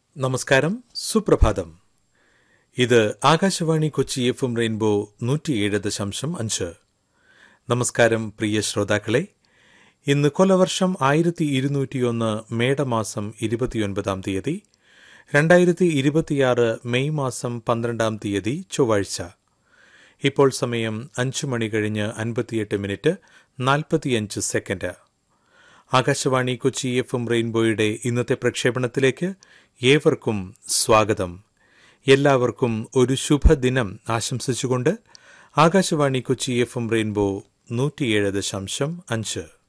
നമസ്കാരം സുപ്രഭാതം ഇത് Akashvani Kochi F M rainbow നൂറ്റിയേഴ് ദശാംശം അഞ്ച് നമസ്കാരം പ്രിയ ശ്രോതാക്കളെ ഇന്ന് കൊലവർഷം ആയിരത്തി ഇരുന്നൂറ്റിയൊന്ന് മേടമാസം ഇരുപത്തിയൊൻപതാം തീയതി രണ്ടായിരത്തി ഇരുപത്തിയാറ് മെയ് മാസം പന്ത്രണ്ടാം തീയതി ചൊവ്വാഴ്ച ഇപ്പോൾ സമയം അഞ്ചു മണി കഴിഞ്ഞ് അൻപത്തിയെട്ട് മിനിറ്റ് നാൽപ്പത്തിയഞ്ച് second Akashvani Kochi F M റെയിൻബോയുടെ ഇന്നത്തെ പ്രക്ഷേപണത്തിലേക്ക് ഏവർക്കും സ്വാഗതം എല്ലാവർക്കും ഒരു ശുഭദിനം ആശംസിച്ചുകൊണ്ട് Akashvani Kochi F M rainbow നൂറ്റിയേഴ് ദശാംശം അഞ്ച്